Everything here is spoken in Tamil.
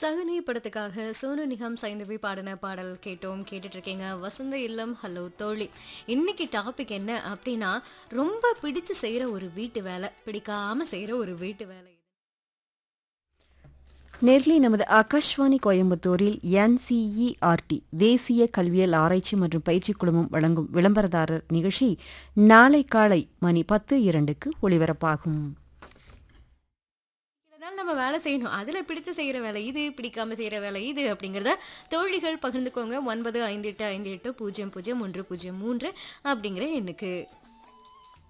சகுனி படத்துக்காக சோனு நிகம் சைந்தவி பாடின பாடல் கேட்டோம் கேட்டுட்டு இருக்கீங்க வசந்த இல்லம் ஹலோ தோழி இன்னைக்கு டாபிக் என்ன அப்படின்னா ரொம்ப பிடிச்சு செய்யற ஒரு வீட்டு வேலை பிடிக்காம செய்யற ஒரு வீட்டு வேலை நேர்லி நமது ஆகாஷ்வாணி கோயம்புத்தூரில் என்சிஇஆர்டி தேசிய கல்வியல் ஆராய்ச்சி மற்றும் பயிற்சி குழுமம் வழங்கும் விளம்பரதாரர் நிகழ்ச்சி நாளை காலை மணி பத்து இரண்டுக்கு ஒளிபரப்பாகும் இதனால நம்ம வேலை செய்யணும் அதுல பிடிச்சு செய்யற வேலை இது பிடிக்காம செய்யற வேலை இது அப்படிங்கறத தோழிகள் பகிர்ந்துக்கோங்க ஒன்பது ஐந்து எட்டு ஐந்து எட்டு பூஜ்ஜியம் பூஜ்ஜியம் ஒன்று பூஜ்ஜியம் மூன்று அப்படிங்கிற எண்ணுக்கு